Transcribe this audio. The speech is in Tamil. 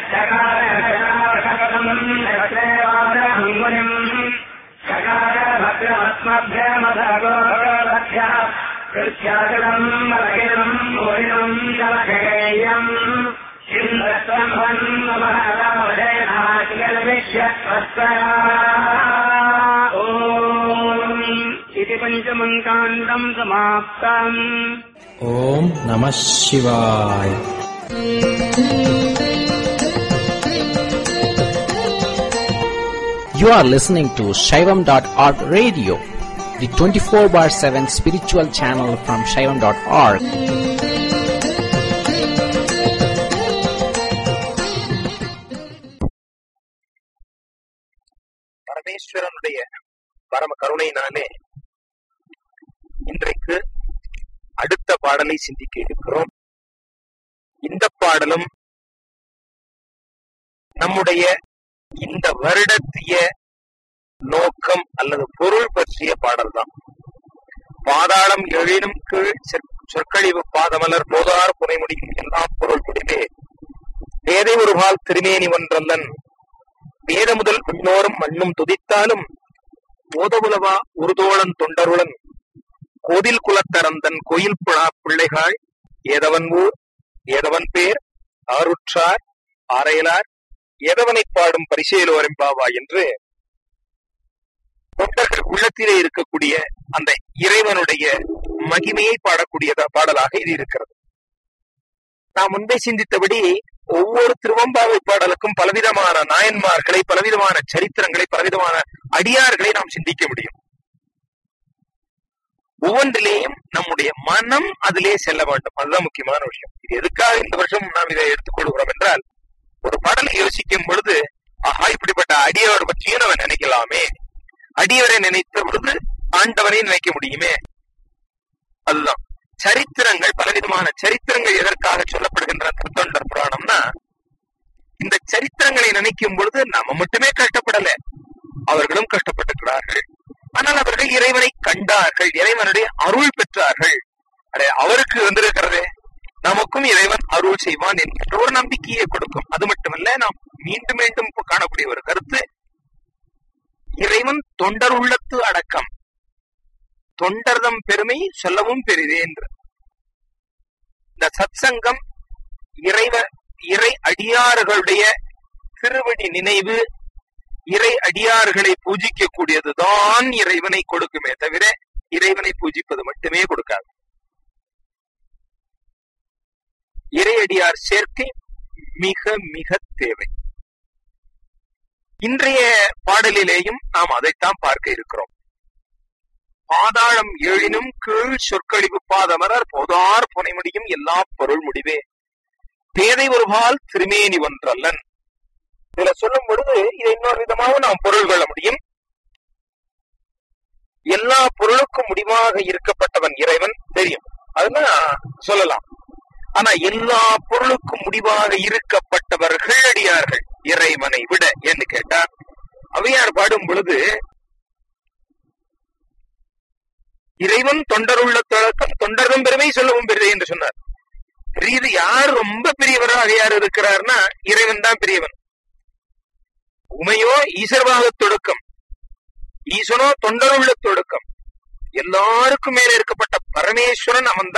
कृत्याचलम् मलगिनम् मोहिनम् जलखेयम् इन्द्रस्तम्भम् ॐ इति पञ्चमम् काण्डम् समाप्तम् ஓம் நம சிவாய் You are listening to Shaivam.org radio, the 24 bar 7 spiritual channel from Shaivam.org. பரமேஸ்வரனுடைய பரம கருணையினாலே இன்றைக்கு அடுத்த பாடலை சிந்திக்க இருக்கிறோம் இந்த பாடலும் நம்முடைய இந்த வருடத்திய நோக்கம் அல்லது பொருள் பற்றிய பாடல் தான் பாதாளம் எழினும் கீழ் சொற்- சொற்கழிவு பாதமலர் போதார் புனை முடியும் எல்லாம் பொருள் முடிவே வேதை ஒருபால் திருமேனி ஒன்றல்லன் வேத முதல் விண்ணோரும் மண்ணும் துதித்தாலும் ஓதவுலவா உருதோழன் தொண்டருளன் கோதில் குலத்தரந்தன் கோயில் புழா பிள்ளைகள் ஏதவன் ஊர் ஏதவன் பேர் ஆருற்றார் ஆரையலார் ஏதவனைப் பாடும் பரிசேலோரெம்பாவா என்று தொண்டர்கள் உள்ளத்திலே இருக்கக்கூடிய அந்த இறைவனுடைய மகிமையை பாடக்கூடிய பாடலாக இது இருக்கிறது நாம் முன்பே சிந்தித்தபடி ஒவ்வொரு திருவம்பாவை பாடலுக்கும் பலவிதமான நாயன்மார்களை பலவிதமான சரித்திரங்களை பலவிதமான அடியார்களை நாம் சிந்திக்க முடியும் ஒவ்வொன்றிலேயும் நம்முடைய மனம் அதிலே செல்ல வேண்டும் அதுதான் முக்கியமான விஷயம் இது எதுக்காக இந்த வருஷம் நாம் இதை எடுத்துக்கொள்கிறோம் என்றால் ஒரு பாடலை யோசிக்கும் பொழுது ஆஹா இப்படிப்பட்ட அடியவர் பற்றியும் நம்ம நினைக்கலாமே அடியவரை நினைத்த பொழுது ஆண்டவரை நினைக்க முடியுமே அதுதான் சரித்திரங்கள் பலவிதமான சரித்திரங்கள் எதற்காக சொல்லப்படுகின்ற திருத்தொண்டர் புராணம்னா இந்த சரித்திரங்களை நினைக்கும் பொழுது நம்ம மட்டுமே கஷ்டப்படல அவர்களும் கஷ்டப்பட்டிருக்கிறார்கள் ஆனால் அவர்கள் இறைவனை கண்டார்கள் இறைவனுடைய அருள் பெற்றார்கள் அடே அவருக்கு வந்திருக்கிறதே நமக்கும் இறைவன் அருள் செய்வான் என்கின்ற ஒரு நம்பிக்கையை கொடுக்கும் அது மட்டுமல்ல நாம் மீண்டும் மீண்டும் இப்ப காணக்கூடிய ஒரு கருத்து இறைவன் தொண்டர் உள்ளத்து அடக்கம் தொண்டர்தம் பெருமை சொல்லவும் பெரிதே என்று இந்த சத்சங்கம் இறைவ இறை அடியார்களுடைய திருவடி நினைவு இறை அடியார்களை பூஜிக்க கூடியதுதான் இறைவனை கொடுக்குமே தவிர இறைவனை பூஜிப்பது மட்டுமே கொடுக்காது இறை அடியார் சேர்க்கை மிக மிக தேவை இன்றைய பாடலிலேயும் நாம் அதைத்தான் பார்க்க இருக்கிறோம் பாதாளம் ஏழினும் கீழ் சொற்கழிவு பாதமரர் போதார் புனை முடியும் எல்லா பொருள் முடிவே பேதை ஒருபால் திருமேனி ஒன்றல்லன் இதுல சொல்லும் பொழுது இதை இன்னொரு விதமாக நாம் பொருள் கொள்ள முடியும் எல்லா பொருளுக்கும் முடிவாக இருக்கப்பட்டவன் இறைவன் தெரியும் அதுதான் சொல்லலாம் ஆனா எல்லா பொருளுக்கும் முடிவாக இருக்கப்பட்டவர்கள் அடியார்கள் இறைவனை விட என்று கேட்டார் அவையார் பாடும் பொழுது இறைவன் தொண்டருள்ள தொடக்கம் தொண்டரும் பெருமை சொல்லவும் பெரியது என்று சொன்னார் பெரியது யார் ரொம்ப பெரியவராக யார் இருக்கிறார்னா இறைவன் தான் பெரியவன் உமையோ ஈஸ்வரவாக தொடக்கம் ஈசனோ தொண்டருள்ள தொடக்கம் எல்லாருக்கும் மேல இருக்கப்பட்ட பரமேஸ்வரன் அவன்